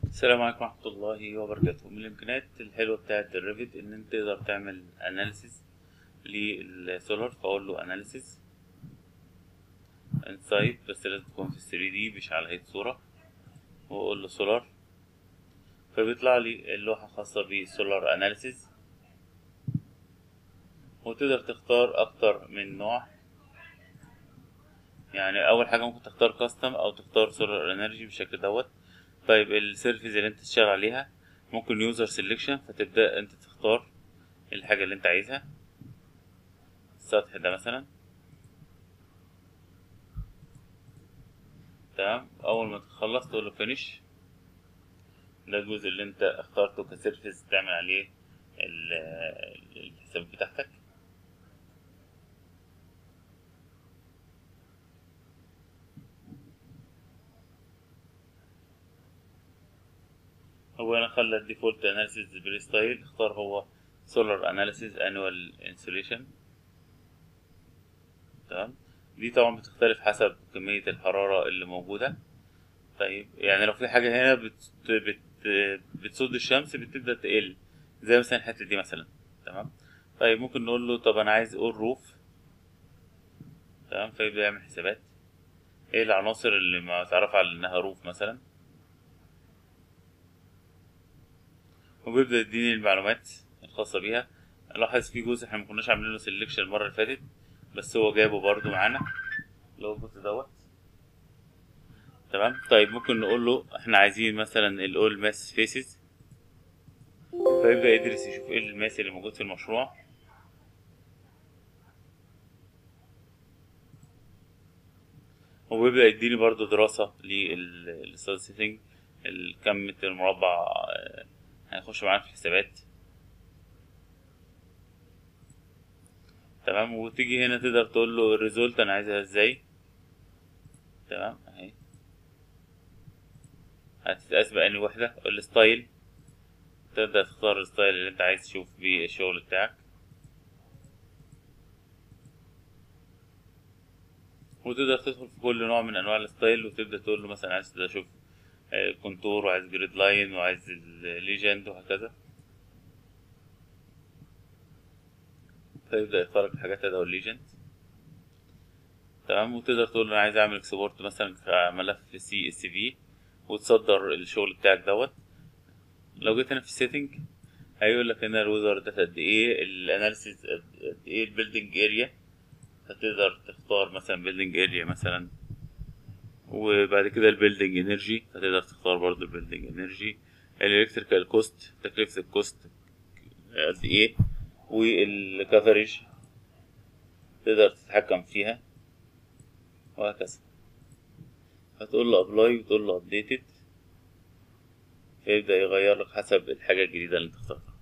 السلام عليكم ورحمة الله وبركاته من الإمكانيات الحلوة بتاعة الريفت إن أنت تقدر تعمل أناليسيس للسولار فأقول له أناليسيس انسايت بس لازم تكون في 3 دي مش على هيئة صورة وأقول له سولار فبيطلع لي اللوحة خاصة بالسولار أناليسيس وتقدر تختار أكتر من نوع يعني أول حاجة ممكن تختار كاستم أو تختار سولار انرجي بالشكل دوت طيب السيرفيس اللي انت تشتغل عليها ممكن يوزر سيلكشن فتبدأ انت تختار الحاجة اللي انت عايزها السطح ده مثلا تمام اول ما تخلص تقول له فينيش ده الجزء اللي انت اخترته كسيرفيس تعمل عليه الحساب بتاعتك هو انا خلى الديفولت اناليسيس ديسبلاي ستايل اختار هو سولار اناليسيس انوال انسوليشن تمام دي طبعا بتختلف حسب كمية الحرارة اللي موجودة طيب يعني لو في حاجة هنا بت... بت... بتصد الشمس بتبدأ تقل زي مثلا الحتة دي مثلا تمام طيب ممكن نقول له طب انا عايز اقول روف تمام فيبدأ يعمل حسابات ايه العناصر اللي ما تعرف على انها روف مثلا وبيبدأ يديني المعلومات الخاصة بيها لاحظ في جزء احنا مكناش عاملين له سيلكشن المرة اللي فاتت بس هو جابه برضو معانا اللي هو الجزء دوت تمام طيب ممكن نقول له احنا عايزين مثلا الاول ماس فيسز فيبدأ يدرس يشوف ايه الماس اللي موجود في المشروع وبيبدأ يديني برضو دراسة للستاد سيتنج الكم متر مربع هيخش معانا في الحسابات تمام وتيجي هنا تقدر تقول له الريزولت انا عايزها ازاي تمام اهي هتتقاس بأني وحدة الستايل تقدر تختار الستايل اللي انت عايز تشوف بيه الشغل بتاعك وتقدر تدخل في كل نوع من انواع الستايل وتبدأ تقول له مثلا عايز اشوف كونتور وعايز جريد لاين وعايز الليجند وهكذا فيبدأ يختار لك الحاجات ده الليجند تمام وتقدر تقول انا عايز اعمل اكسبورت مثلا كملف سي اس في وتصدر الشغل بتاعك دوت لو جيت هنا في السيتنج هيقول لك هنا الوزر ده قد ايه الاناليسيس قد ايه البيلدنج اريا فتقدر تختار مثلا بيلدنج اريا مثلا وبعد كده البيلدنج انرجي هتقدر تختار برضو البيلدنج انرجي الالكتريكال كوست تكلفة الكوست قد ايه والكفرج تقدر تتحكم فيها وهكذا هتقول له ابلاي وتقول له ابديتد فيبدأ يغير لك حسب الحاجة الجديدة اللي انت اخترتها